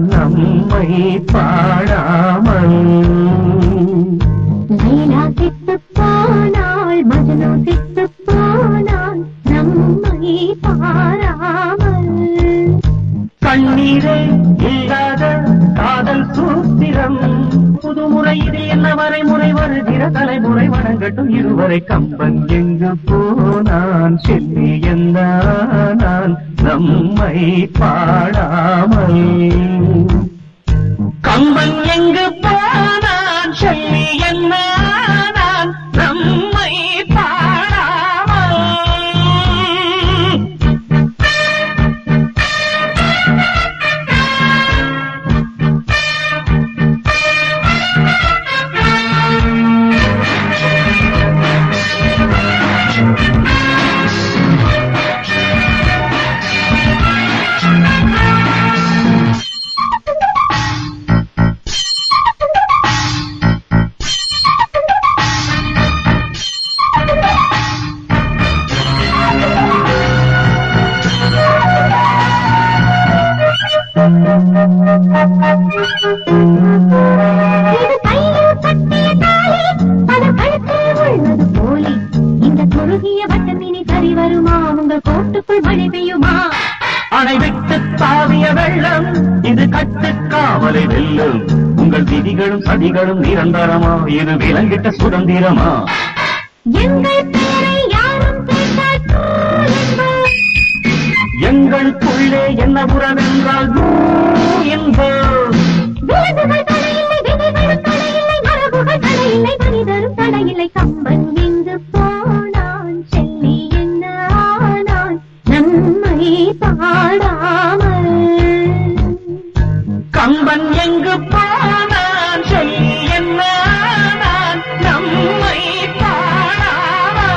நம்மை பாடாமல் லைலா செத்துப் போனாள் மஜ்னு செத்துப் போனான் நம்மை பாராமல் கண்ணீரே இல்லாத காதல் சூத்திரம் புதுமுறை இது என்ன வரைமுறை வருகிற தலைமுறை வணங்கட்டும் இருவரை கம்பன் எங்கு போனான் செல்லி எந்த நான் நம்மை பாடாமல் கம்பன் எங்கு போனான் சொல்லி என்ன நான் நம்மை பாடாமல் இது கையில் கட்டிய தாலி பல கழுத்தில் உள்ளது போலி இந்த குறுகிய வட்டம் இனி சரி வருமா உங்கள் கோட்டுக்குள் மழை பெய்யுமா அணை விட்டு தாவிய வெள்ளம் இது கட்டுக்காவலை வெல்லும் உங்கள் விதிகளும் சதிகளும் நிரந்தரமா இது விலங்கிட்ட சுதந்திரமா எங்கள் பெயரை யாரும் கேட்டால் என்போம். எங்களுக்குள்ளே என்ன புறமென்றால் என்போம் விலங்குகள் தடையில்லை விதிகளும் தடையில்லை மரபுகள் தடையில்லை மனிதரும் தடையில்லை கம்பன் எங்கு போனான் செல்லி என்ன ஆனான் நம்மை பாடாமல் கம்பன் எங்கு போனான் சொல்லி என்ன நான் நம்மை பாடாமல்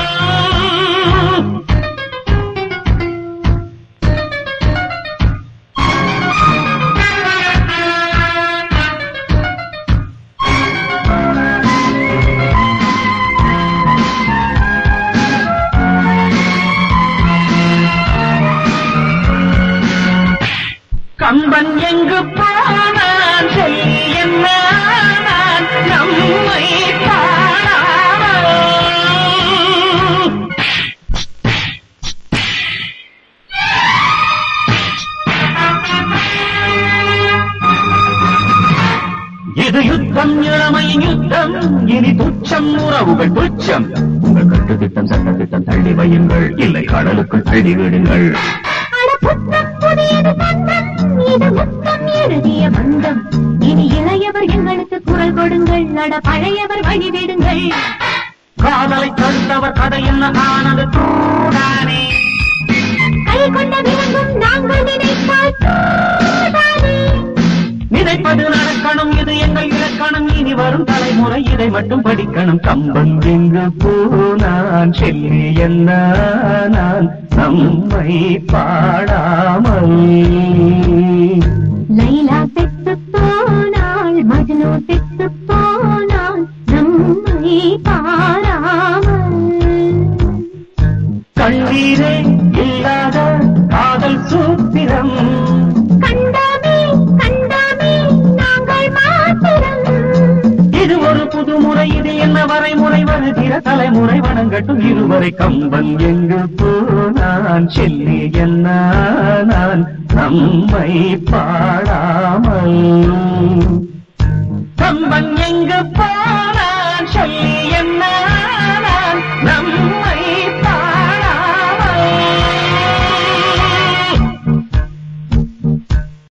கம்பன் எங்கு போனான் சொல்லி என்ன நான் நம்மை பாடாமல் இது யுத்தம் இளமையின் யுத்தம் இனி துச்சம் உறவுகள் துச்சம் உங்கள் கட்டுத்திட்டம் சட்டத்திட்டம் தள்ளி வையுங்கள் இல்லை கடலுக்குள் தள்ளி விடுங்கள் அட புத்தம் புதியது பந்தம் இது முத்தம் எழுதிய பந்தம் இனி இளையவர் எங்களுக்கு குரல் கொடுங்கள் அட பழையவர் வழிவிடுங்கள் காதலை தடுத்தவர் கதை என்ன ஆனது கூடானே கை கொண்ட விலங்கும் நாங்கள் நினைத்தால் கூடாதே. நினைப்பது நடக்கணும் இது எங்கள் இலக்கணம் இனி வரும் தலைமுறை இதை மட்டும் படிக்கணும் கம்பன் எங்கு போனான் செல்லி என்ன நான் நம்மை பாடாமல் லைலா செத்துப் போனாள் மஜ்னு செத்துப் போனான் நம்மை பாராமல் கண்ணீரே இல்லாத காதல் சூத்திரம் கண்டாமே கண்டாமே நாங்கள் மாத்திரம் இது ஒரு புதுமுறை இது என்ன வரைமுறை வருகிற தலைமுறை வணங்கட்டும் இருவரை கம்பன் எங்கு போனான் செல்லி என்ன நான் நம்மை பாடாமல் கம்பன் எங்கு போனான் சொல்லி என்ன